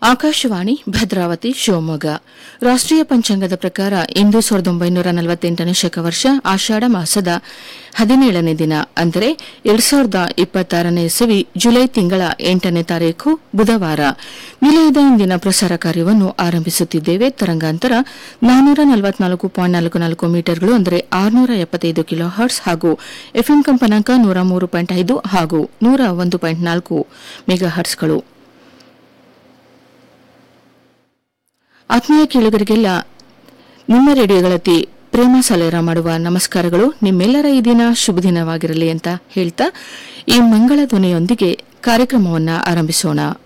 ಆಕಾಶವಾಣಿ ಭದ್ರಾವತಿ ಶಿವಮೊಗ್ಗ ರಾಷ್ಟ್ರೀಯ ಪಂಚಾಂಗದ ಪ್ರಕಾರ ಇಂದು ಸಾವಿರದ ಒಂಬೈನೂರ ನಲವತ್ತೆಂಟನೇ ಶಕವರ್ಷ ಆಷಾಢ ಮಾಸದ ಹದಿನೇಳನೇ ದಿನ ಅಂದರೆ ಎರಡ್ ಸಾವಿರದ ಇಪ್ಪತ್ತಾರನೇ ಇಸವಿ ಜುಲೈ ತಿಂಗಳ ಎಂಟನೇ ತಾರೀಖು ಬುಧವಾರ ನಿಲಯದ ಇಂದಿನ ಪ್ರಸಾರ ಕಾರ್ಯವನ್ನು ಆರಂಭಿಸುತ್ತಿದ್ದೇವೆ ತರಂಗಾಂತರ ನಾನ್ನೂರ ನಲವತ್ನಾಲ್ಕು ಪಾಯಿಂಟ್ ನಾಲ್ಕು ನಾಲ್ಕು ಮೀಟರ್ಗಳು ಅಂದರೆ ಆರುನೂರ ಎಪ್ಪತ್ತೈದು ಕಿಲೋ ಹರ್ಟ್ಸ್ ಹಾಗೂ ಎಫ್ಎಂ ಕಂಪನಾಂಕ ನೂರ ಮೂರು ಪಾಯಿಂಟ್ ಐದು ಹಾಗೂ ನೂರ ಒಂದು ಪಾಯಿಂಟ್ ನಾಲ್ಕು ಮೆಗಾ ಹರ್ಟ್ಸ್ಗಳು ಆತ್ಮೀಯ ಕೇಳುಗರಿಗೆಲ್ಲ ನಿಮ್ಮ ರೇಡಿಯೋಗಳತಿ ಪ್ರೇಮ ಸಲೇರ ಮಾಡುವ ನಮಸ್ಕಾರಗಳು ನಿಮ್ಮೆಲ್ಲರ ಈ ದಿನ ಶುಭ ದಿನವಾಗಿರಲಿ ಅಂತ ಹೇಳ್ತಾ ಈ ಮಂಗಳ ಧ್ವನಿಯೊಂದಿಗೆ ಕಾರ್ಯಕ್ರಮವನ್ನು ಆರಂಭಿಸೋಣ